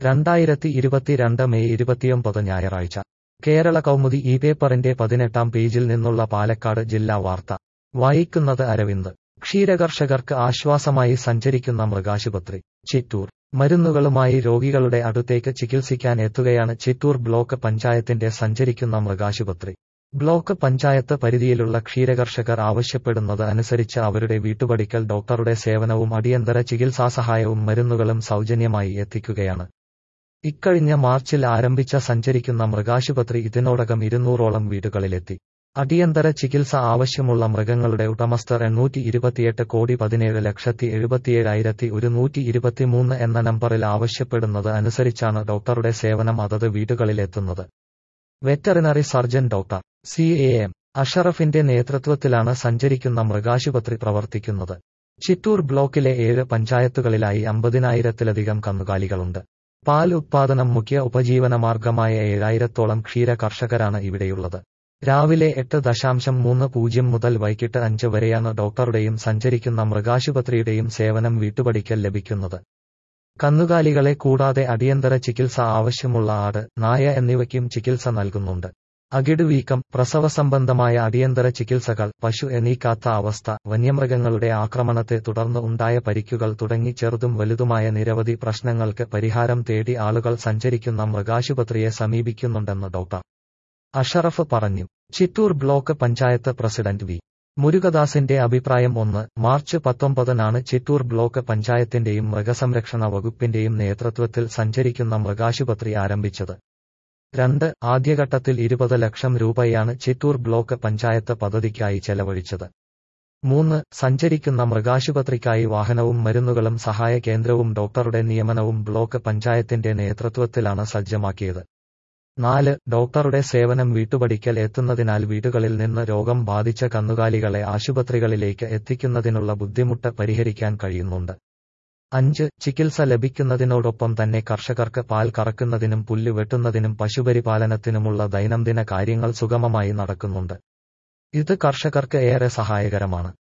രണ്ടായിരത്തി ഇരുപത്തിരണ്ട് മെയ് ഇരുപത്തിയൊമ്പത് ഞായറാഴ്ച കേരള കൗമുദി ഈ പേപ്പറിന്റെ പതിനെട്ടാം പേജിൽ നിന്നുള്ള പാലക്കാട് ജില്ലാ വാർത്ത വായിക്കുന്നത് അരവിന്ദ് ക്ഷീരകർഷകർക്ക് ആശ്വാസമായി സഞ്ചരിക്കുന്ന മൃഗാശുപത്രി ചിറ്റൂർ മരുന്നുകളുമായി രോഗികളുടെ അടുത്തേക്ക് ചികിത്സിക്കാൻ എത്തുകയാണ് ചിറ്റൂർ ബ്ലോക്ക് പഞ്ചായത്തിന്റെ സഞ്ചരിക്കുന്ന മൃഗാശുപത്രി ബ്ലോക്ക് പഞ്ചായത്ത് പരിധിയിലുള്ള ക്ഷീരകർഷകർ ആവശ്യപ്പെടുന്നത് അനുസരിച്ച് അവരുടെ വീട്ടുപടിക്കൽ ഡോക്ടറുടെ സേവനവും അടിയന്തര ചികിത്സാസഹായവും മരുന്നുകളും സൗജന്യമായി എത്തിക്കുകയാണ് ഇക്കഴിഞ്ഞ മാർച്ചിൽ ആരംഭിച്ച സഞ്ചരിക്കുന്ന മൃഗാശുപത്രി ഇതിനോടകം ഇരുന്നൂറോളം വീടുകളിലെത്തി അടിയന്തര ചികിത്സ ആവശ്യമുള്ള മൃഗങ്ങളുടെ ഉടമസ്ഥർ എണ്ണൂറ്റി ഇരുപത്തിയെട്ട് കോടി പതിനേഴ് ലക്ഷത്തി എഴുപത്തിയേഴായിരത്തി ഒരുന്നൂറ്റി ഇരുപത്തിമൂന്ന് എന്ന നമ്പറിൽ ആവശ്യപ്പെടുന്നത് അനുസരിച്ചാണ് ഡോക്ടറുടെ സേവനം അതത് വീടുകളിലെത്തുന്നത് veterinary surgeon doctor C A M അഷറഫിന്റെ നേതൃത്വത്തിലാണ് സഞ്ചരിക്കുന്ന മൃഗാശുപത്രി പ്രവർത്തിക്കുന്നത് ചിറ്റൂർ ബ്ലോക്കിലെ ഏഴ് പഞ്ചായത്തുകളിലായി അമ്പതിനായിരത്തിലധികം കന്നുകാലികളുണ്ട് പാൽ ഉത്പാദനം മുഖ്യ ഉപജീവനമാർഗമായ ഏഴായിരത്തോളം ക്ഷീര കർഷകരാണ് ഇവിടെയുള്ളത് രാവിലെ എട്ട് ദശാംശം മൂന്ന് പൂജ്യം മുതൽ വൈകിട്ട് അഞ്ച് വരെയാണ് ഡോക്ടറുടെയും സഞ്ചരിക്കുന്ന മൃഗാശുപത്രിയുടെയും സേവനം വീട്ടുപടിക്കൽ ലഭിക്കുന്നത് കന്നുകാലികളെ കൂടാതെ അടിയന്തര ചികിത്സ ആവശ്യമുള്ള ആട് നായ എന്നിവയ്ക്കും ചികിത്സ നൽകുന്നുണ്ട് അകിടുവീക്കം പ്രസവ സംബന്ധമായ അടിയന്തര ചികിത്സകൾ പശു എണീക്കാത്ത അവസ്ഥ വന്യമൃഗങ്ങളുടെ ആക്രമണത്തെ തുടർന്ന് ഉണ്ടായ പരിക്കുകൾ തുടങ്ങി ചെറുതും വലുതുമായ നിരവധി പ്രശ്നങ്ങൾക്ക് പരിഹാരം തേടി ആളുകൾ സഞ്ചരിക്കുന്ന മൃഗാശുപത്രിയെ സമീപിക്കുന്നുണ്ടെന്ന് ഡോക്ടർ അഷറഫ് പറഞ്ഞു Chittoor block panchayat president V മുരുകദാസിന്റെ അഭിപ്രായം ഒന്ന് മാർച്ച് പത്തൊമ്പതിനാണ് ചിറ്റൂർ ബ്ലോക്ക് പഞ്ചായത്തിന്റെയും മൃഗസംരക്ഷണ വകുപ്പിന്റെയും നേതൃത്വത്തിൽ സഞ്ചരിക്കുന്ന മൃഗാശുപത്രി ആരംഭിച്ചത് രണ്ട് ആദ്യഘട്ടത്തിൽ ഇരുപത് ലക്ഷം രൂപയാണ് ചിറ്റൂർ ബ്ലോക്ക് പഞ്ചായത്ത് പദ്ധതിക്കായി ചെലവഴിച്ചത് മൂന്ന് സഞ്ചരിക്കുന്ന മൃഗാശുപത്രിക്കായി വാഹനവും മരുന്നുകളും സഹായ കേന്ദ്രവും ഡോക്ടറുടെ നിയമനവും ബ്ലോക്ക് പഞ്ചായത്തിന്റെ നേതൃത്വത്തിലാണ് സജ്ജമാക്കിയത് നാല് ഡോക്ടറുടെ സേവനം വീട്ടുപടിക്കൽ എത്തുന്നതിനാൽ വീടുകളിൽ നിന്ന് രോഗം ബാധിച്ച കന്നുകാലികളെ ആശുപത്രികളിലേക്ക് എത്തിക്കുന്നതിനുള്ള ബുദ്ധിമുട്ട് പരിഹരിക്കാൻ കഴിയുന്നുണ്ട് അഞ്ച് ചികിത്സ ലഭിക്കുന്നതിനോടൊപ്പം തന്നെ കർഷകർക്ക് പാൽ കറക്കുന്നതിനും പുല്ല് വെട്ടുന്നതിനും പശുപരിപാലനത്തിനുമുള്ള ദൈനംദിന കാര്യങ്ങൾ സുഗമമായി നടക്കുന്നുണ്ട് ഇത് കർഷകർക്ക് ഏറെ സഹായകരമാണ്